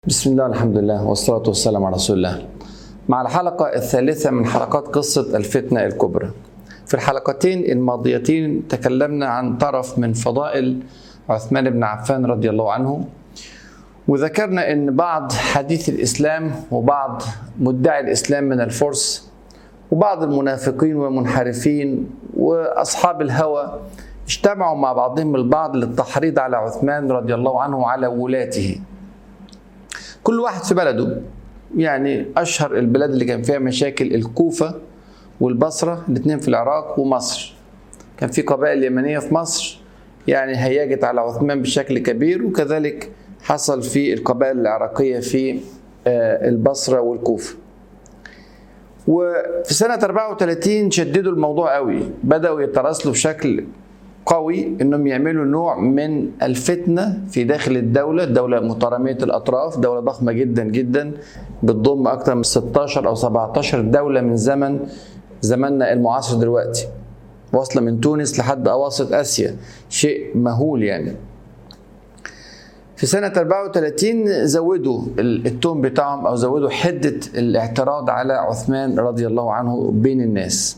بسم الله الحمد لله والصلاة والسلام على رسول الله مع الحلقة الثالثة من حلقات قصة الفتنة الكبرى في الحلقتين الماضيتين تكلمنا عن طرف من فضائل عثمان بن عفان رضي الله عنه وذكرنا ان بعض حديث الاسلام وبعض مدعي الاسلام من الفرس وبعض المنافقين والمنحرفين واصحاب الهوى اجتمعوا مع بعضهم البعض للتحريض على عثمان رضي الله عنه وعلى ولاته كل واحد في بلده يعني اشهر البلاد اللي كان فيها مشاكل الكوفه والبصره الاثنين في العراق ومصر كان في قبائل يمنيه في مصر يعني هيجت على عثمان بشكل كبير وكذلك حصل في القبائل العراقيه في البصره والكوفه وفي سنة 34 شددوا الموضوع قوي بدأوا يتراسلوا بشكل قوي انهم يعملوا نوع من الفتنه في داخل الدوله، الدوله متراميه الاطراف، دوله ضخمه جدا جدا بتضم اكثر من 16 او 17 دوله من زمن زماننا المعاصر دلوقتي. واصله من تونس لحد اواسط اسيا، شيء مهول يعني. في سنة 34 زودوا التون بتاعهم أو زودوا حدة الاعتراض على عثمان رضي الله عنه بين الناس.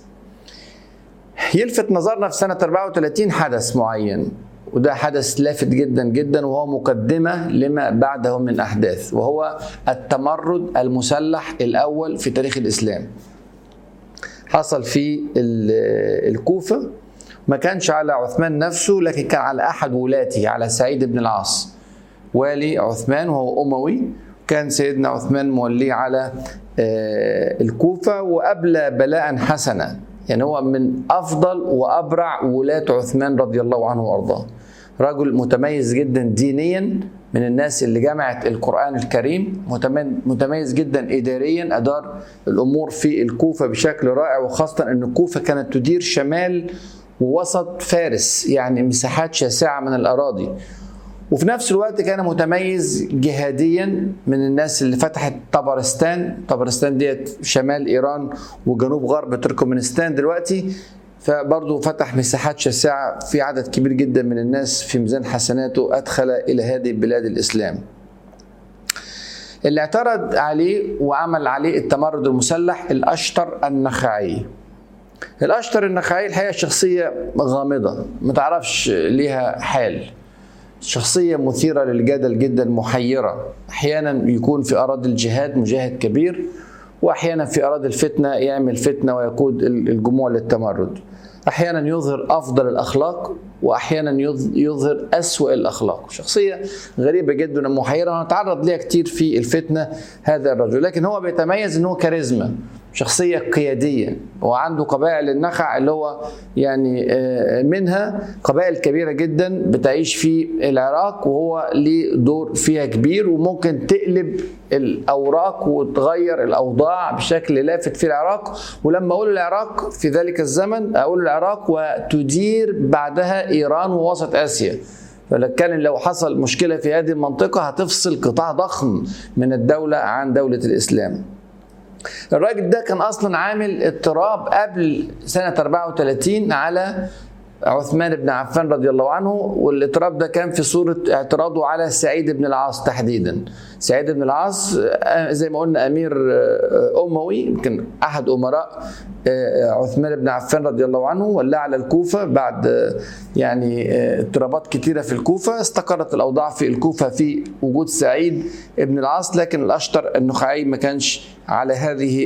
يلفت نظرنا في سنة 34 حدث معين وده حدث لافت جدا جدا وهو مقدمة لما بعده من أحداث وهو التمرد المسلح الأول في تاريخ الإسلام حصل في الكوفة ما كانش على عثمان نفسه لكن كان على أحد ولاته على سعيد بن العاص والي عثمان وهو أموي كان سيدنا عثمان موليه على الكوفة وأبلى بلاء حسنا يعني هو من افضل وابرع ولاة عثمان رضي الله عنه وارضاه. رجل متميز جدا دينيا من الناس اللي جمعت القران الكريم متميز جدا اداريا ادار الامور في الكوفه بشكل رائع وخاصه ان الكوفه كانت تدير شمال ووسط فارس يعني مساحات شاسعه من الاراضي. وفي نفس الوقت كان متميز جهاديا من الناس اللي فتحت طبرستان طبرستان ديت شمال ايران وجنوب غرب تركمانستان دلوقتي فبرضه فتح مساحات شاسعة في عدد كبير جدا من الناس في ميزان حسناته أدخل إلى هذه بلاد الإسلام اللي اعترض عليه وعمل عليه التمرد المسلح الأشتر النخعي الأشتر النخعي الحقيقة شخصية غامضة ما تعرفش ليها حال شخصية مثيرة للجدل جدا محيرة أحيانا يكون في أراضي الجهاد مجاهد كبير وأحيانا في أراضي الفتنة يعمل فتنة ويقود الجموع للتمرد أحيانا يظهر أفضل الأخلاق وأحيانا يظهر أسوأ الأخلاق شخصية غريبة جدا ومحيرة ونتعرض لها كتير في الفتنة هذا الرجل لكن هو بيتميز أنه كاريزما شخصية قيادية وعنده قبائل النخع اللي هو يعني منها قبائل كبيرة جدا بتعيش في العراق وهو ليه دور فيها كبير وممكن تقلب الأوراق وتغير الأوضاع بشكل لافت في العراق ولما أقول العراق في ذلك الزمن أقول العراق وتدير بعدها إيران ووسط آسيا فكان لو حصل مشكلة في هذه المنطقة هتفصل قطاع ضخم من الدولة عن دولة الإسلام الراجل ده كان اصلا عامل اضطراب قبل سنه 34 على عثمان بن عفان رضي الله عنه والاضطراب ده كان في صوره اعتراضه على سعيد بن العاص تحديدا سعيد بن العاص زي ما قلنا امير اموي يمكن احد امراء عثمان بن عفان رضي الله عنه ولى على الكوفه بعد يعني اضطرابات كثيره في الكوفه استقرت الاوضاع في الكوفه في وجود سعيد بن العاص لكن الاشتر النخعي ما كانش على هذه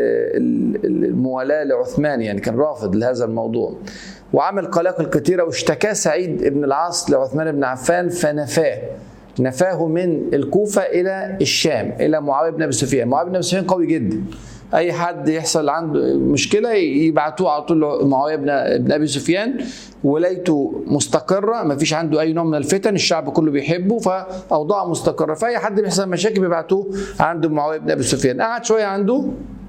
الموالاه لعثمان يعني كان رافض لهذا الموضوع وعمل قلاقل كثيره واشتكى سعيد بن العاص لعثمان بن عفان فنفاه نفاه من الكوفه الى الشام الى معاويه بن ابي سفيان معاويه بن ابي سفيان قوي جدا اي حد يحصل عنده مشكله يبعتوه على طول معاويه بن ابي سفيان ولايته مستقره ما فيش عنده اي نوع من الفتن الشعب كله بيحبه فاوضاعه مستقره فاي حد بيحصل مشاكل بيبعتوه عند معاويه بن ابي سفيان قعد شويه عنده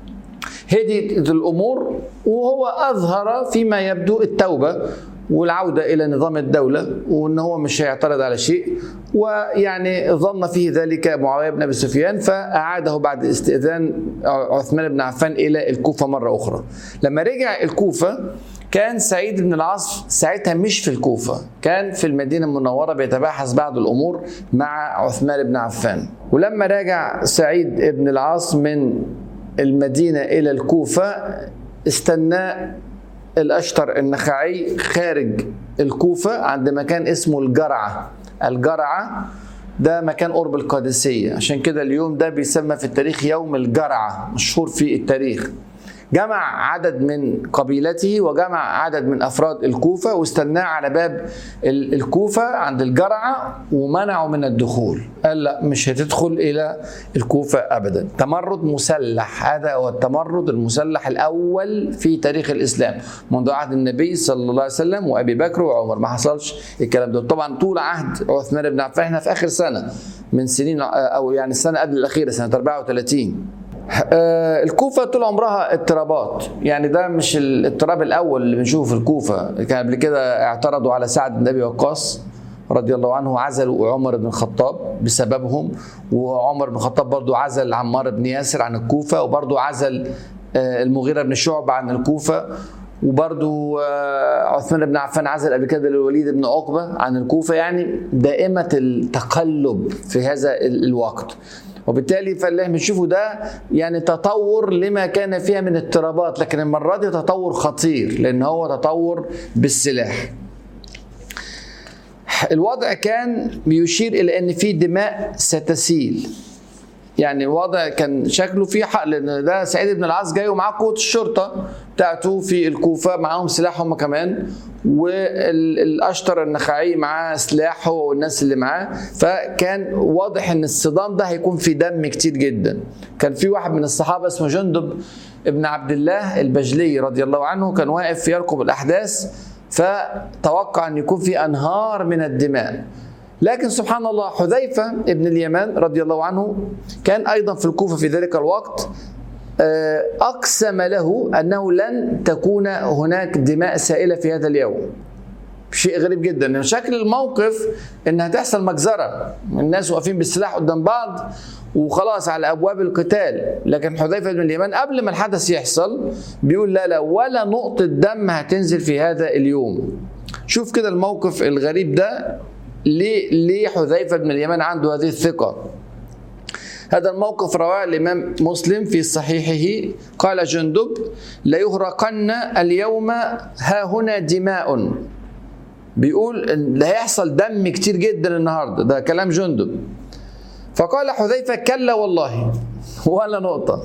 هديت الامور وهو اظهر فيما يبدو التوبه والعودة إلى نظام الدولة وأن هو مش هيعترض على شيء ويعني ظن فيه ذلك معاوية بن أبي سفيان فأعاده بعد استئذان عثمان بن عفان إلى الكوفة مرة أخرى لما رجع الكوفة كان سعيد بن العاص ساعتها مش في الكوفة كان في المدينة المنورة بيتباحث بعض الأمور مع عثمان بن عفان ولما راجع سعيد بن العاص من المدينة إلى الكوفة استناه الأشتر النخعي خارج الكوفة عند مكان اسمه الجرعة الجرعة ده مكان قرب القادسية عشان كده اليوم ده بيسمى في التاريخ يوم الجرعة مشهور في التاريخ جمع عدد من قبيلته وجمع عدد من افراد الكوفه واستناه على باب الكوفه عند الجرعه ومنعوا من الدخول قال لا مش هتدخل الى الكوفه ابدا تمرد مسلح هذا هو التمرد المسلح الاول في تاريخ الاسلام منذ عهد النبي صلى الله عليه وسلم وابي بكر وعمر ما حصلش الكلام ده طبعا طول عهد عثمان بن عفان احنا في اخر سنه من سنين او يعني السنه قبل الاخيره سنه 34 الكوفة طول عمرها اضطرابات يعني ده مش الاضطراب الأول اللي بنشوفه في الكوفة كان قبل كده اعترضوا على سعد بن أبي وقاص رضي الله عنه عزلوا عمر بن الخطاب بسببهم وعمر بن الخطاب برضو عزل عمار بن ياسر عن الكوفة وبرضو عزل المغيرة بن شعبة عن الكوفة وبرضو عثمان بن عفان عزل قبل كده الوليد بن عقبة عن الكوفة يعني دائمة التقلب في هذا الوقت وبالتالي فاللي بنشوفه ده يعني تطور لما كان فيها من اضطرابات لكن المرة دي تطور خطير لأن هو تطور بالسلاح الوضع كان بيشير إلى أن في دماء ستسيل يعني الوضع كان شكله فيه حق لان ده سعيد بن العاص جاي ومعاه قوه الشرطه بتاعته في الكوفه معاهم سلاح هم كمان والاشتر النخعي معاه سلاح هو والناس اللي معاه فكان واضح ان الصدام ده هيكون في دم كتير جدا كان في واحد من الصحابه اسمه جندب ابن عبد الله البجلي رضي الله عنه كان واقف يرقب الاحداث فتوقع ان يكون في انهار من الدماء لكن سبحان الله حذيفة ابن اليمان رضي الله عنه كان أيضا في الكوفة في ذلك الوقت أقسم له أنه لن تكون هناك دماء سائلة في هذا اليوم شيء غريب جدا ان شكل الموقف ان هتحصل مجزره الناس واقفين بالسلاح قدام بعض وخلاص على ابواب القتال لكن حذيفه بن اليمان قبل ما الحدث يحصل بيقول لا لا ولا نقطه دم هتنزل في هذا اليوم شوف كده الموقف الغريب ده ليه ليه حذيفه بن اليمان عنده هذه الثقه؟ هذا الموقف رواه الامام مسلم في صحيحه قال جندب ليهرقن اليوم ها هنا دماء بيقول ان ده هيحصل دم كتير جدا النهارده ده كلام جندب فقال حذيفه كلا والله ولا نقطه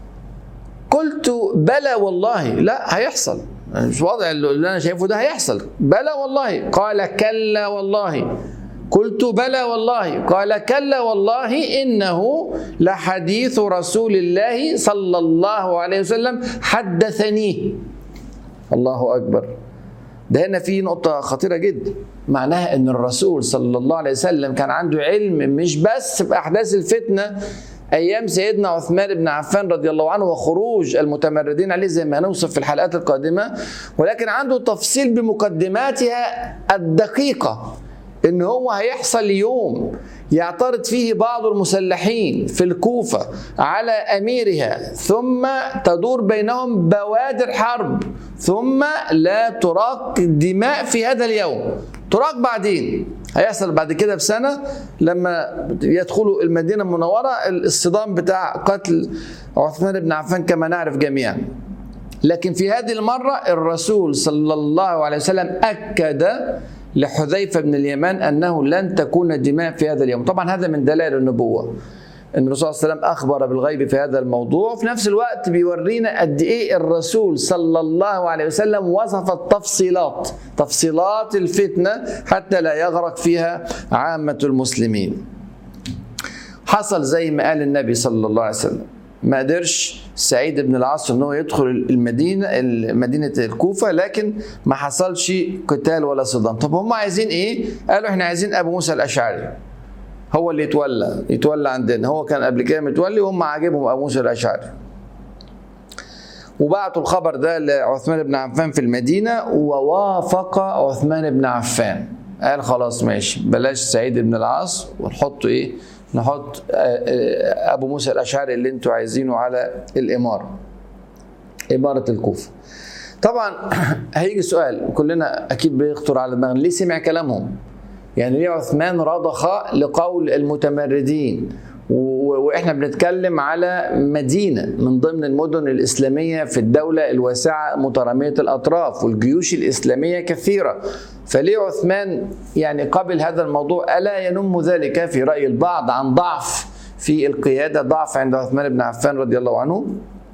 قلت بلى والله لا هيحصل مش واضح اللي انا شايفه ده هيحصل بلى والله قال كلا والله قلت بلى والله قال كلا والله انه لحديث رسول الله صلى الله عليه وسلم حدثنيه الله اكبر ده هنا في نقطة خطيرة جدا معناها ان الرسول صلى الله عليه وسلم كان عنده علم مش بس بأحداث الفتنة ايام سيدنا عثمان بن عفان رضي الله عنه وخروج المتمردين عليه زي ما هنوصف في الحلقات القادمه ولكن عنده تفصيل بمقدماتها الدقيقه ان هو هيحصل يوم يعترض فيه بعض المسلحين في الكوفه على اميرها ثم تدور بينهم بوادر حرب ثم لا تراق دماء في هذا اليوم تراق بعدين هيحصل بعد كده بسنه لما يدخلوا المدينه المنوره الصدام بتاع قتل عثمان بن عفان كما نعرف جميعا لكن في هذه المره الرسول صلى الله عليه وسلم اكد لحذيفه بن اليمان انه لن تكون دماء في هذا اليوم طبعا هذا من دلائل النبوه ان الرسول صلى الله عليه وسلم اخبر بالغيب في هذا الموضوع وفي نفس الوقت بيورينا قد ايه الرسول صلى الله عليه وسلم وصف التفصيلات تفصيلات الفتنه حتى لا يغرق فيها عامه المسلمين حصل زي ما قال النبي صلى الله عليه وسلم ما قدرش سعيد بن العاص ان هو يدخل المدينه مدينه الكوفه لكن ما حصلش قتال ولا صدام طب هم عايزين ايه قالوا احنا عايزين ابو موسى الاشعري هو اللي يتولى يتولى عندنا هو كان قبل كده متولي وهم عاجبهم ابو موسى الاشعري وبعتوا الخبر ده لعثمان بن عفان في المدينه ووافق عثمان بن عفان قال خلاص ماشي بلاش سعيد بن العاص ونحط ايه نحط ابو موسى الاشعري اللي انتوا عايزينه على الاماره اماره الكوفه طبعا هيجي سؤال كلنا اكيد بيخطر على دماغنا ليه سمع كلامهم يعني ليه عثمان رضخ لقول المتمردين واحنا بنتكلم على مدينه من ضمن المدن الاسلاميه في الدوله الواسعه متراميه الاطراف والجيوش الاسلاميه كثيره فليه عثمان يعني قبل هذا الموضوع الا ينم ذلك في راي البعض عن ضعف في القياده ضعف عند عثمان بن عفان رضي الله عنه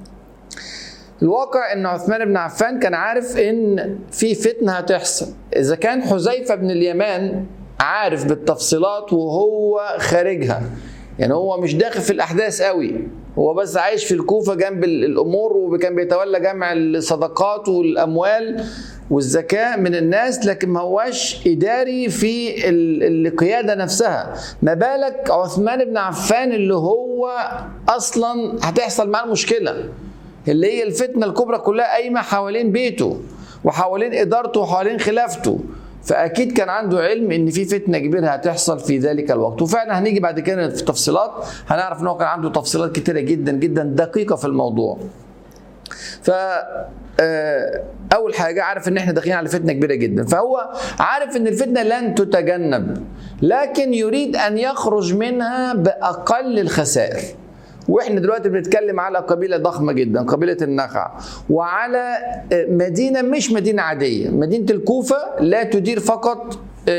الواقع ان عثمان بن عفان كان عارف ان في فتنه هتحصل اذا كان حذيفه بن اليمان عارف بالتفصيلات وهو خارجها يعني هو مش داخل في الاحداث قوي هو بس عايش في الكوفه جنب الامور وكان بيتولى جمع الصدقات والاموال والزكاه من الناس لكن ما هواش اداري في القياده نفسها ما بالك عثمان بن عفان اللي هو اصلا هتحصل معاه المشكله اللي هي الفتنه الكبرى كلها قايمه حوالين بيته وحوالين ادارته وحوالين خلافته فاكيد كان عنده علم ان في فتنه كبيره هتحصل في ذلك الوقت وفعلا هنيجي بعد كده في التفصيلات هنعرف ان هو كان عنده تفصيلات كتيره جدا جدا دقيقه في الموضوع ف اول حاجه عارف ان احنا داخلين على فتنه كبيره جدا فهو عارف ان الفتنه لن تتجنب لكن يريد ان يخرج منها باقل الخسائر واحنا دلوقتي بنتكلم على قبيله ضخمه جدا قبيله النخع وعلى مدينه مش مدينه عاديه مدينه الكوفه لا تدير فقط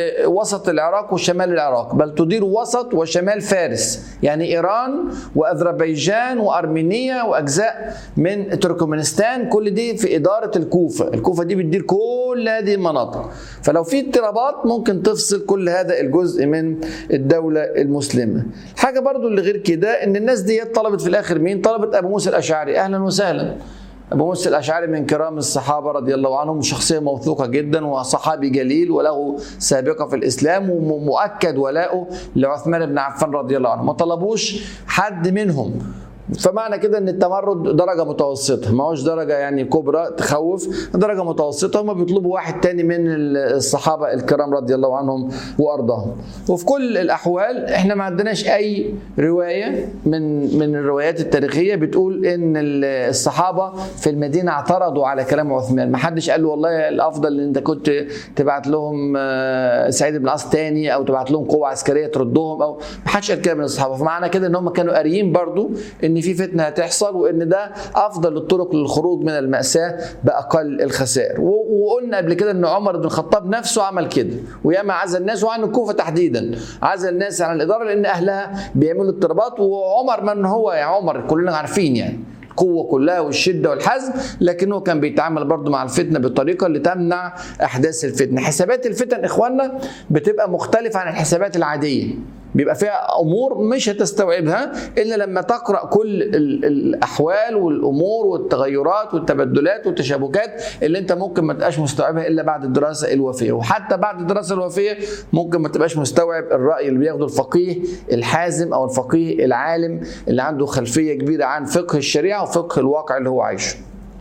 وسط العراق وشمال العراق بل تدير وسط وشمال فارس يعني ايران واذربيجان وارمينيا واجزاء من تركمانستان كل دي في اداره الكوفه الكوفه دي بتدير كل هذه المناطق فلو في اضطرابات ممكن تفصل كل هذا الجزء من الدوله المسلمه حاجه برضو اللي غير كده ان الناس دي طلبت في الاخر مين طلبت ابو موسى الاشعري اهلا وسهلا ابو موسى الاشعري من كرام الصحابه رضي الله عنهم شخصيه موثوقه جدا وصحابي جليل وله سابقه في الاسلام ومؤكد ولاؤه لعثمان بن عفان رضي الله عنه ما طلبوش حد منهم فمعنى كده ان التمرد درجه متوسطه ما هوش درجه يعني كبرى تخوف درجه متوسطه هم بيطلبوا واحد تاني من الصحابه الكرام رضي الله عنهم وارضاهم وفي كل الاحوال احنا ما عندناش اي روايه من من الروايات التاريخيه بتقول ان الصحابه في المدينه اعترضوا على كلام عثمان ما حدش قال له والله الافضل ان انت كنت تبعت لهم سعيد بن العاص تاني او تبعت لهم قوه عسكريه تردهم او ما حدش قال كده من الصحابه فمعنى كده ان هم كانوا قاريين برضو ان في فتنه هتحصل وان ده افضل الطرق للخروج من الماساه باقل الخسائر وقلنا قبل كده ان عمر بن الخطاب نفسه عمل كده وياما عزل الناس وعن الكوفه تحديدا عزل الناس عن الاداره لان اهلها بيعملوا اضطرابات وعمر من هو يا عمر كلنا عارفين يعني القوة كلها والشدة والحزم لكنه كان بيتعامل برضه مع الفتنة بالطريقة اللي تمنع أحداث الفتنة حسابات الفتن إخواننا بتبقى مختلفة عن الحسابات العادية بيبقى فيها امور مش هتستوعبها الا لما تقرا كل الاحوال والامور والتغيرات والتبدلات والتشابكات اللي انت ممكن ما تبقاش مستوعبها الا بعد الدراسه الوافيه وحتى بعد الدراسه الوافيه ممكن ما تبقاش مستوعب الراي اللي بياخده الفقيه الحازم او الفقيه العالم اللي عنده خلفيه كبيره عن فقه الشريعه وفقه الواقع اللي هو عايشه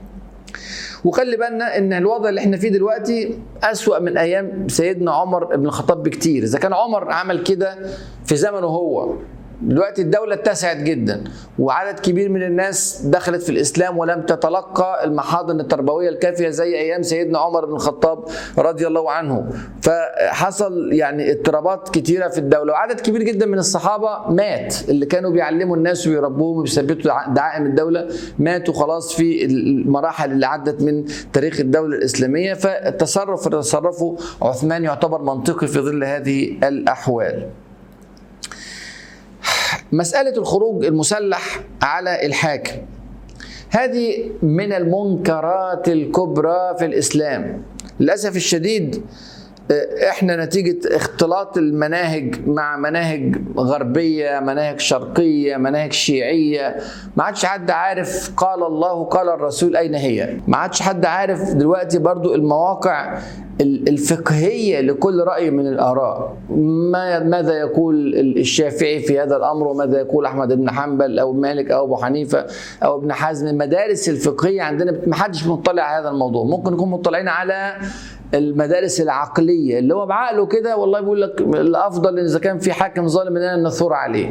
وخلي بالنا ان الوضع اللي احنا فيه دلوقتي اسوا من ايام سيدنا عمر بن الخطاب بكتير اذا كان عمر عمل كده في زمنه هو دلوقتي الدولة اتسعت جدا وعدد كبير من الناس دخلت في الإسلام ولم تتلقى المحاضن التربوية الكافية زي أيام سيدنا عمر بن الخطاب رضي الله عنه فحصل يعني اضطرابات كتيرة في الدولة وعدد كبير جدا من الصحابة مات اللي كانوا بيعلموا الناس ويربوهم وبيثبتوا دعائم الدولة ماتوا خلاص في المراحل اللي عدت من تاريخ الدولة الإسلامية فالتصرف اللي تصرفه عثمان يعتبر منطقي في ظل هذه الأحوال مسألة الخروج المسلح على الحاكم هذه من المنكرات الكبرى في الإسلام للأسف الشديد احنا نتيجة اختلاط المناهج مع مناهج غربية مناهج شرقية مناهج شيعية ما عادش حد عارف قال الله قال الرسول أين هي ما عادش حد عارف دلوقتي برضو المواقع الفقهية لكل رأي من الآراء ما ماذا يقول الشافعي في هذا الأمر وماذا يقول أحمد بن حنبل أو مالك أو أبو حنيفة أو ابن حزم المدارس الفقهية عندنا ما حدش مطلع على هذا الموضوع ممكن نكون مطلعين على المدارس العقليه اللي هو بعقله كده والله بيقول لك الافضل اذا كان في حاكم ظالم اننا نثور عليه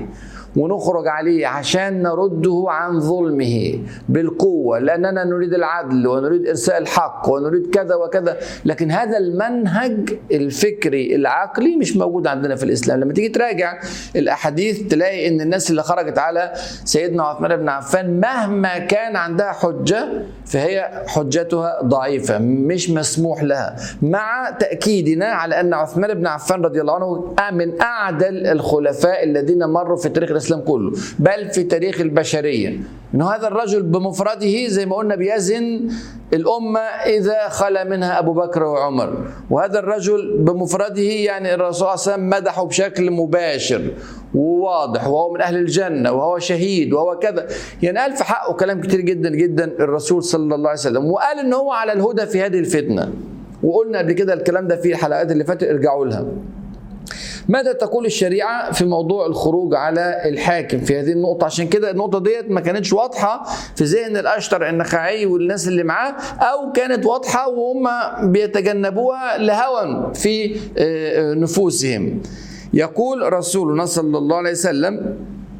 ونخرج عليه عشان نرده عن ظلمه بالقوة لأننا نريد العدل ونريد إرساء الحق ونريد كذا وكذا لكن هذا المنهج الفكري العقلي مش موجود عندنا في الإسلام لما تيجي تراجع الأحاديث تلاقي إن الناس اللي خرجت على سيدنا عثمان بن عفان مهما كان عندها حجة فهي حجتها ضعيفة مش مسموح لها مع تأكيدنا على أن عثمان بن عفان رضي الله عنه من أعدل الخلفاء الذين مروا في تاريخ الإسلام كله بل في تاريخ البشرية إنه هذا الرجل بمفرده زي ما قلنا بيزن الأمة إذا خلا منها أبو بكر وعمر وهذا الرجل بمفرده يعني الرسول صلى الله عليه وسلم مدحه بشكل مباشر وواضح وهو من أهل الجنة وهو شهيد وهو كذا يعني قال في حقه كلام كتير جدا جدا الرسول صلى الله عليه وسلم وقال إن هو على الهدى في هذه الفتنة وقلنا قبل كده الكلام ده في الحلقات اللي فاتت ارجعوا لها ماذا تقول الشريعة في موضوع الخروج على الحاكم في هذه النقطة عشان كده النقطة ديت ما كانتش واضحة في ذهن الأشتر النخعي والناس اللي معاه أو كانت واضحة وهم بيتجنبوها لهوى في نفوسهم يقول رسولنا صلى الله عليه وسلم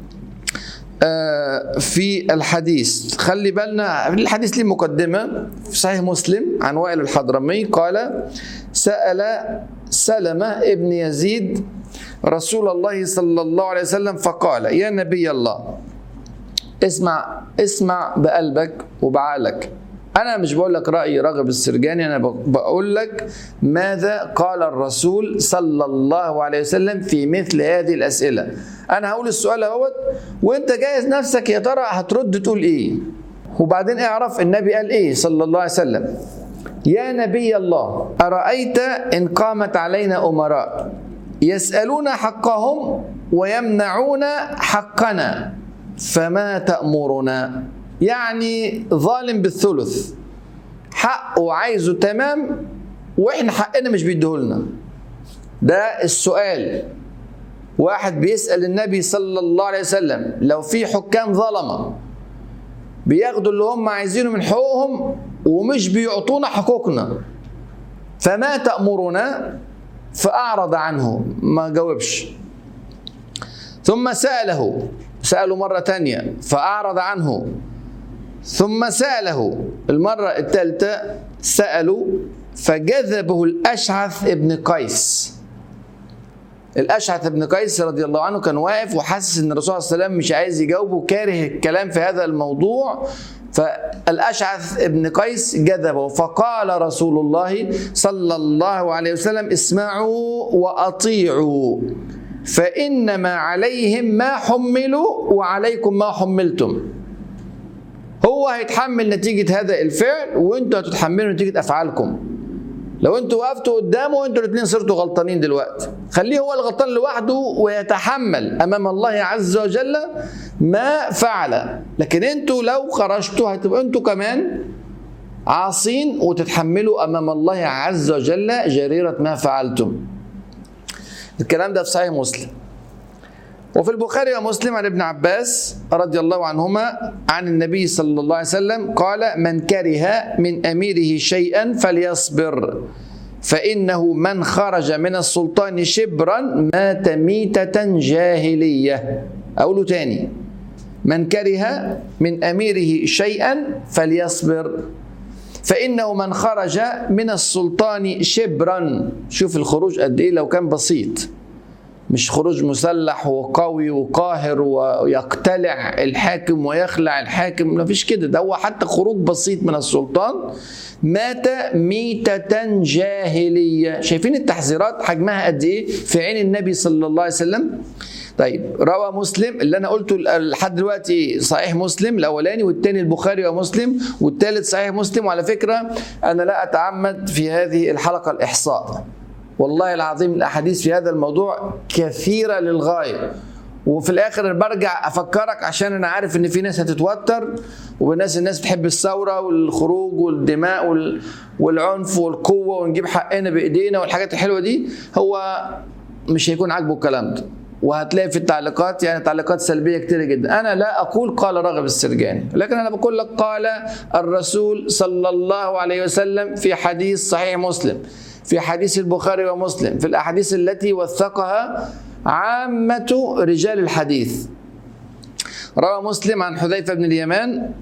في الحديث خلي بالنا الحديث ليه مقدمة في صحيح مسلم عن وائل الحضرمي قال سأل سلمة ابن يزيد رسول الله صلى الله عليه وسلم فقال يا نبي الله اسمع اسمع بقلبك وبعقلك أنا مش بقول لك رأي راغب السرجاني أنا بقول لك ماذا قال الرسول صلى الله عليه وسلم في مثل هذه الأسئلة أنا هقول السؤال اهوت وأنت جاهز نفسك يا ترى هترد تقول إيه وبعدين اعرف النبي قال إيه صلى الله عليه وسلم يا نبي الله أرأيت إن قامت علينا أمراء يسألون حقهم ويمنعون حقنا فما تأمرنا يعني ظالم بالثلث حقه عايزه تمام واحنا حقنا مش بيديهولنا ده السؤال واحد بيسأل النبي صلى الله عليه وسلم لو في حكام ظلمة بياخدوا اللي هم عايزينه من حقوقهم ومش بيعطونا حقوقنا فما تأمرنا فأعرض عنه ما جاوبش ثم سأله سأله مرة تانية فأعرض عنه ثم سأله المرة الثالثة سألوا فجذبه الأشعث ابن قيس الأشعث ابن قيس رضي الله عنه كان واقف وحاسس ان الرسول صلى الله عليه وسلم مش عايز يجاوبه كاره الكلام في هذا الموضوع فالأشعث ابن قيس جذبه فقال رسول الله صلى الله عليه وسلم اسمعوا وأطيعوا فإنما عليهم ما حملوا وعليكم ما حملتم هو هيتحمل نتيجة هذا الفعل وانتوا هتتحملوا نتيجة أفعالكم لو انتوا وقفتوا قدامه انتوا الاثنين صرتوا غلطانين دلوقتي خليه هو الغلطان لوحده ويتحمل امام الله عز وجل ما فعل لكن انتوا لو خرجتوا هتبقوا انتوا كمان عاصين وتتحملوا امام الله عز وجل جريره ما فعلتم الكلام ده في صحيح مسلم وفي البخاري ومسلم عن ابن عباس رضي الله عنهما عن النبي صلى الله عليه وسلم قال من كره من اميره شيئا فليصبر فانه من خرج من السلطان شبرا مات ميته جاهليه اقوله تاني من كره من اميره شيئا فليصبر فانه من خرج من السلطان شبرا شوف الخروج قد ايه لو كان بسيط مش خروج مسلح وقوي وقاهر ويقتلع الحاكم ويخلع الحاكم ما فيش كده ده هو حتى خروج بسيط من السلطان مات ميتة جاهلية شايفين التحذيرات حجمها قد ايه في عين النبي صلى الله عليه وسلم طيب روى مسلم اللي انا قلته لحد دلوقتي صحيح مسلم الاولاني والثاني البخاري ومسلم والثالث صحيح مسلم وعلى فكره انا لا اتعمد في هذه الحلقه الاحصاء والله العظيم الاحاديث في هذا الموضوع كثيره للغايه وفي الاخر برجع افكرك عشان انا عارف ان في ناس هتتوتر وناس الناس بتحب الثوره والخروج والدماء وال... والعنف والقوه ونجيب حقنا بايدينا والحاجات الحلوه دي هو مش هيكون عاجبه الكلام ده وهتلاقي في التعليقات يعني تعليقات سلبيه كتير جدا انا لا اقول قال راغب السرجاني لكن انا بقول لك قال الرسول صلى الله عليه وسلم في حديث صحيح مسلم في حديث البخاري ومسلم في الاحاديث التي وثقها عامه رجال الحديث روى مسلم عن حذيفة بن اليمان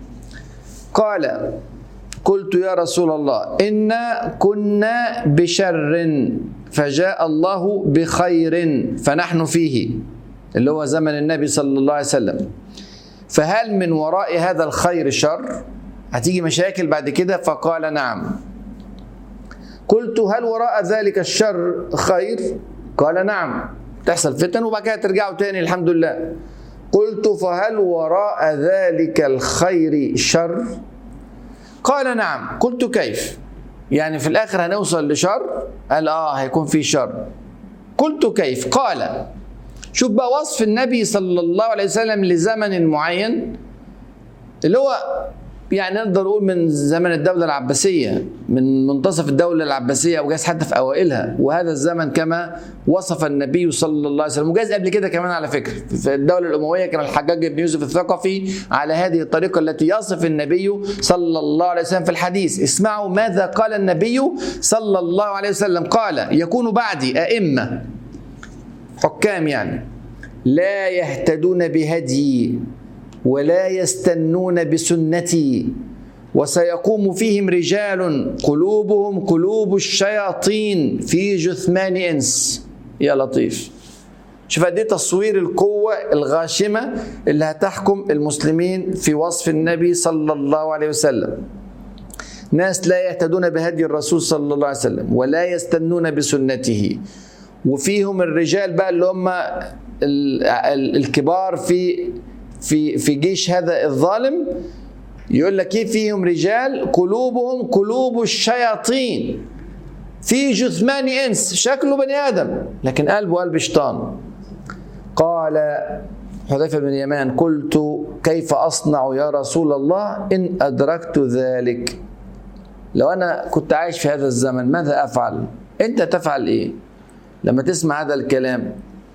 قال قلت يا رسول الله إنا كنا بشر فجاء الله بخير فنحن فيه اللي هو زمن النبي صلى الله عليه وسلم فهل من وراء هذا الخير شر هتيجي مشاكل بعد كده فقال نعم قلت هل وراء ذلك الشر خير قال نعم تحصل فتن وبعد كده ترجعوا تاني الحمد لله قلت فهل وراء ذلك الخير شر قال نعم قلت كيف يعني في الاخر هنوصل لشر قال اه هيكون في شر قلت كيف قال شوف بقى وصف النبي صلى الله عليه وسلم لزمن معين اللي هو يعني نقدر نقول من زمن الدولة العباسية من منتصف الدولة العباسية أو جاز حتى في أوائلها وهذا الزمن كما وصف النبي صلى الله عليه وسلم وجاز قبل كده كمان على فكرة في الدولة الأموية كان الحجاج بن يوسف الثقفي على هذه الطريقة التي يصف النبي صلى الله عليه وسلم في الحديث اسمعوا ماذا قال النبي صلى الله عليه وسلم قال يكون بعدي أئمة حكام يعني لا يهتدون بهدي ولا يستنون بسنتي وسيقوم فيهم رجال قلوبهم قلوب الشياطين في جثمان انس يا لطيف شوف قد تصوير القوة الغاشمة اللي هتحكم المسلمين في وصف النبي صلى الله عليه وسلم ناس لا يهتدون بهدي الرسول صلى الله عليه وسلم ولا يستنون بسنته وفيهم الرجال بقى اللي هم الكبار في في في جيش هذا الظالم يقول لك ايه فيهم رجال قلوبهم قلوب الشياطين في جثمان انس شكله بني ادم لكن قلبه قلب شيطان قال حذيفه بن اليمان قلت كيف اصنع يا رسول الله ان ادركت ذلك لو انا كنت عايش في هذا الزمن ماذا افعل انت تفعل ايه لما تسمع هذا الكلام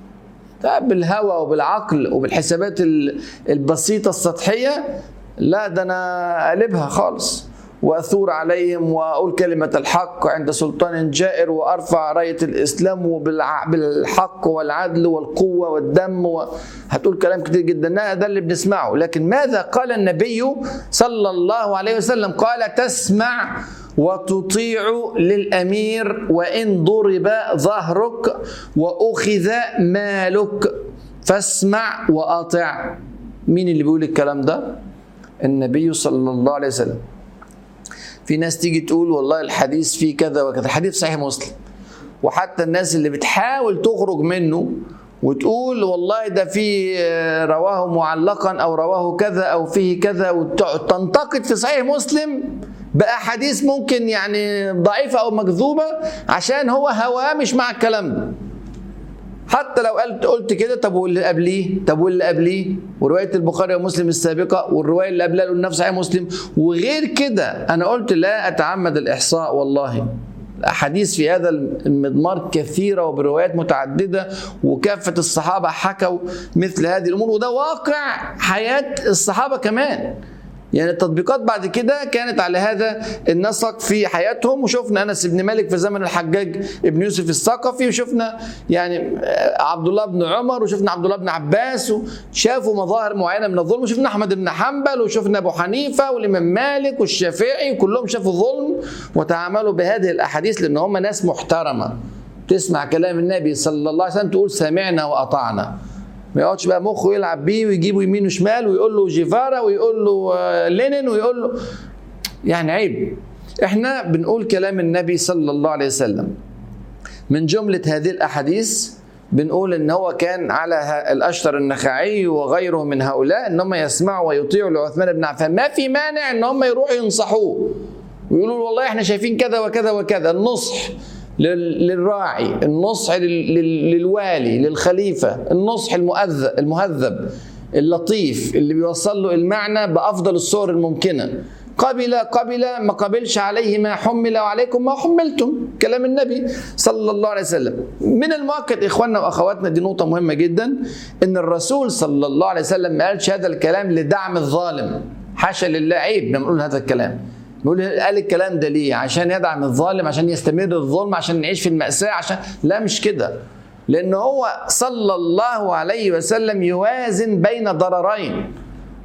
بالهوى وبالعقل وبالحسابات البسيطة السطحية لا ده أنا أقلبها خالص وأثور عليهم وأقول كلمة الحق عند سلطان جائر وأرفع راية الإسلام وبالحق والعدل والقوة والدم و... هتقول كلام كتير جدا لا ده اللي بنسمعه لكن ماذا قال النبي صلى الله عليه وسلم قال تسمع وتطيع للامير وان ضرب ظهرك واخذ مالك فاسمع واطع مين اللي بيقول الكلام ده النبي صلى الله عليه وسلم في ناس تيجي تقول والله الحديث فيه كذا وكذا الحديث صحيح مسلم وحتى الناس اللي بتحاول تخرج منه وتقول والله ده في رواه معلقا او رواه كذا او فيه كذا وتنتقد في صحيح مسلم باحاديث ممكن يعني ضعيفه او مكذوبه عشان هو هواه مش مع الكلام ده حتى لو قلت قلت كده طب واللي قبليه طب واللي قبليه وروايه البخاري ومسلم السابقه والروايه اللي قبلها نفس صحيح مسلم وغير كده انا قلت لا اتعمد الاحصاء والله الاحاديث في هذا المضمار كثيره وبروايات متعدده وكافه الصحابه حكوا مثل هذه الامور وده واقع حياه الصحابه كمان يعني التطبيقات بعد كده كانت على هذا النسق في حياتهم وشفنا انس بن مالك في زمن الحجاج ابن يوسف الثقفي وشفنا يعني عبد الله بن عمر وشفنا عبد الله بن عباس وشافوا مظاهر معينه من الظلم وشفنا احمد بن حنبل وشفنا ابو حنيفه والامام مالك والشافعي كلهم شافوا ظلم وتعاملوا بهذه الاحاديث لان هم ناس محترمه تسمع كلام النبي صلى الله عليه وسلم تقول سمعنا واطعنا ما يقعدش بقى مخه يلعب بيه ويجيبه يمين وشمال ويقول له جيفارا ويقول له لينين ويقول له يعني عيب احنا بنقول كلام النبي صلى الله عليه وسلم من جملة هذه الأحاديث بنقول ان هو كان على الاشتر النخعي وغيره من هؤلاء ان هم يسمعوا ويطيعوا لعثمان بن عفان ما في مانع ان هم يروحوا ينصحوه ويقولوا والله احنا شايفين كذا وكذا وكذا النصح للراعي النصح للوالي للخليفة النصح المؤذب المهذب اللطيف اللي بيوصل له المعنى بأفضل الصور الممكنة قبل قبل ما قبلش عليه ما حمل وعليكم ما حملتم كلام النبي صلى الله عليه وسلم من المؤكد إخواننا وأخواتنا دي نقطة مهمة جدا إن الرسول صلى الله عليه وسلم ما قالش هذا الكلام لدعم الظالم حاشا لله عيب لما نقول هذا الكلام بيقول قال الكلام ده ليه؟ عشان يدعم الظالم، عشان يستمر الظلم، عشان نعيش في المأساة، عشان لا مش كده. لأن هو صلى الله عليه وسلم يوازن بين ضررين.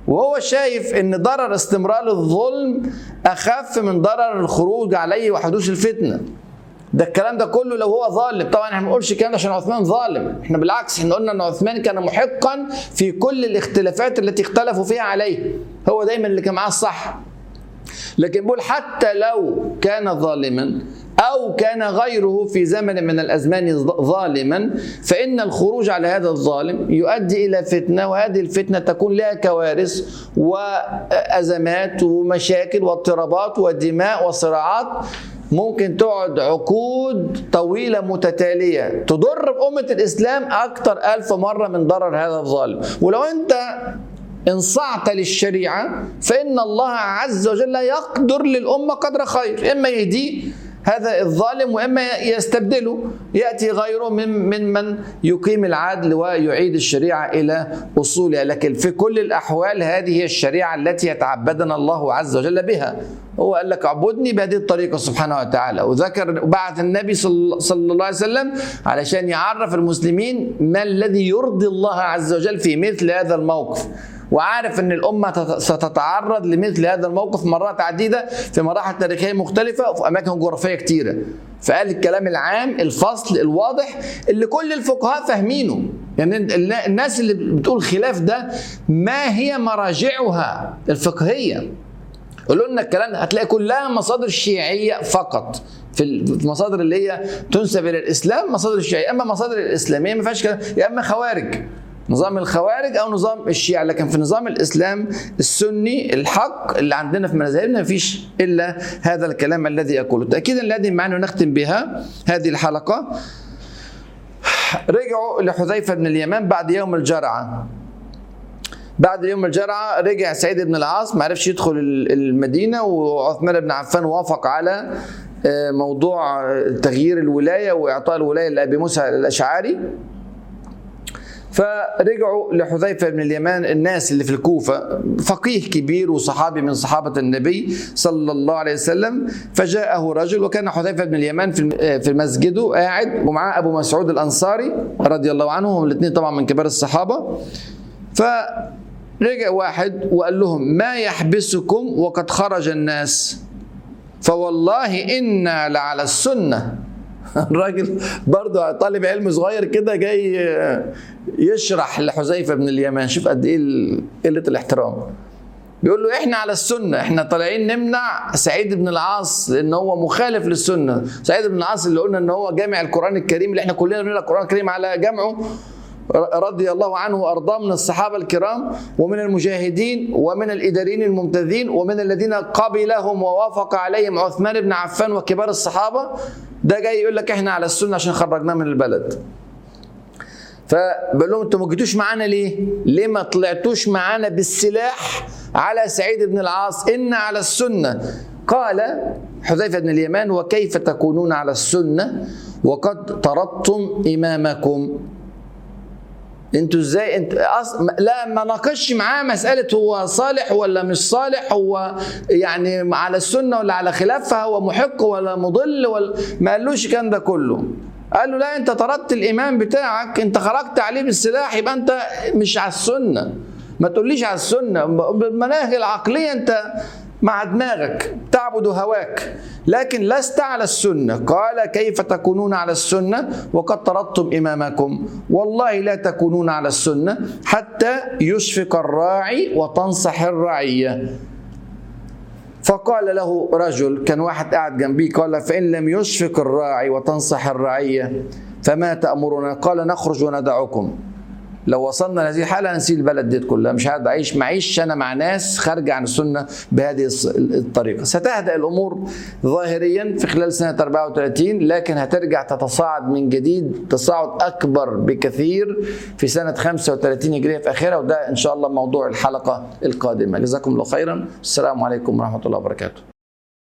وهو شايف ان ضرر استمرار الظلم اخف من ضرر الخروج عليه وحدوث الفتنه ده الكلام ده كله لو هو ظالم طبعا احنا ما بنقولش الكلام ده عشان عثمان ظالم احنا بالعكس احنا قلنا ان عثمان كان محقا في كل الاختلافات التي اختلفوا فيها عليه هو دايما اللي كان معاه الصح لكن بقول حتى لو كان ظالما أو كان غيره في زمن من الأزمان ظالما فإن الخروج على هذا الظالم يؤدي إلى فتنة وهذه الفتنة تكون لها كوارث وأزمات ومشاكل واضطرابات ودماء وصراعات ممكن تقعد عقود طويلة متتالية تضر بأمة الإسلام أكثر ألف مرة من ضرر هذا الظالم ولو أنت انصعت للشريعة فإن الله عز وجل يقدر للأمة قدر خير إما يهديه هذا الظالم واما يستبدله ياتي غيره من من من يقيم العدل ويعيد الشريعه الى اصولها لكن في كل الاحوال هذه هي الشريعه التي يتعبدنا الله عز وجل بها هو قال لك اعبدني بهذه الطريقه سبحانه وتعالى وذكر بعث النبي صلى الله عليه وسلم علشان يعرف المسلمين ما الذي يرضي الله عز وجل في مثل هذا الموقف وعارف ان الامه ستتعرض لمثل هذا الموقف مرات عديده في مراحل تاريخيه مختلفه وفي اماكن جغرافيه كتيره فقال الكلام العام الفصل الواضح اللي كل الفقهاء فاهمينه يعني الناس اللي بتقول خلاف ده ما هي مراجعها الفقهيه قولوا لنا الكلام ده هتلاقي كلها مصادر شيعيه فقط في المصادر اللي هي تنسب الى الاسلام مصادر الشيعيه اما مصادر الاسلاميه ما فيهاش كلام يا اما خوارج نظام الخوارج او نظام الشيعة لكن في نظام الاسلام السني الحق اللي عندنا في مذاهبنا مفيش الا هذا الكلام الذي اقوله تاكيدا لهذه المعاني ونختم بها هذه الحلقه رجعوا لحذيفه بن اليمان بعد يوم الجرعه بعد يوم الجرعة رجع سعيد بن العاص ما عرفش يدخل المدينة وعثمان بن عفان وافق على موضوع تغيير الولاية وإعطاء الولاية لأبي موسى الأشعري فرجعوا لحذيفه بن اليمان الناس اللي في الكوفه فقيه كبير وصحابي من صحابه النبي صلى الله عليه وسلم فجاءه رجل وكان حذيفه بن اليمان في في مسجده قاعد ومعاه ابو مسعود الانصاري رضي الله عنه هم الاثنين طبعا من كبار الصحابه فرجع واحد وقال لهم ما يحبسكم وقد خرج الناس فوالله انا لعلى السنه الراجل برضه طالب علم صغير كده جاي يشرح لحذيفه بن اليمان شوف قد ايه قله الاحترام بيقول له احنا على السنه احنا طالعين نمنع سعيد بن العاص لان هو مخالف للسنه سعيد بن العاص اللي قلنا ان هو جامع القران الكريم اللي احنا كلنا بنقرا القران الكريم على جمعه رضي الله عنه وارضاه من الصحابه الكرام ومن المجاهدين ومن الاداريين الممتازين ومن الذين قبلهم ووافق عليهم عثمان بن عفان وكبار الصحابه ده جاي يقول لك احنا على السنه عشان خرجناه من البلد فبقول لهم انتوا ما جيتوش معانا ليه؟ ليه ما طلعتوش معانا بالسلاح على سعيد بن العاص ان على السنه قال حذيفه بن اليمان وكيف تكونون على السنه وقد طردتم امامكم انتوا ازاي انت أص... لا ما ناقشش معاه مساله هو صالح ولا مش صالح هو يعني على السنه ولا على خلافها هو محق ولا مضل ولا ما قالوش الكلام ده كله قال له لا انت طردت الامام بتاعك انت خرجت عليه بالسلاح يبقى انت مش على السنه ما تقوليش على السنه بالمناهج العقليه انت مع دماغك تعبد هواك لكن لست على السنة قال كيف تكونون على السنة وقد طردتم إمامكم والله لا تكونون على السنة حتى يشفق الراعي وتنصح الرعية فقال له رجل كان واحد قاعد جنبي قال فإن لم يشفق الراعي وتنصح الرعية فما تأمرنا قال نخرج وندعكم لو وصلنا لهذه الحالة هنسيب البلد دي كلها مش هقعد أعيش معيش أنا مع ناس خارجة عن السنة بهذه الطريقة ستهدأ الأمور ظاهريا في خلال سنة 34 لكن هترجع تتصاعد من جديد تصاعد أكبر بكثير في سنة 35 هجرية في آخرها وده إن شاء الله موضوع الحلقة القادمة جزاكم الله خيرا السلام عليكم ورحمة الله وبركاته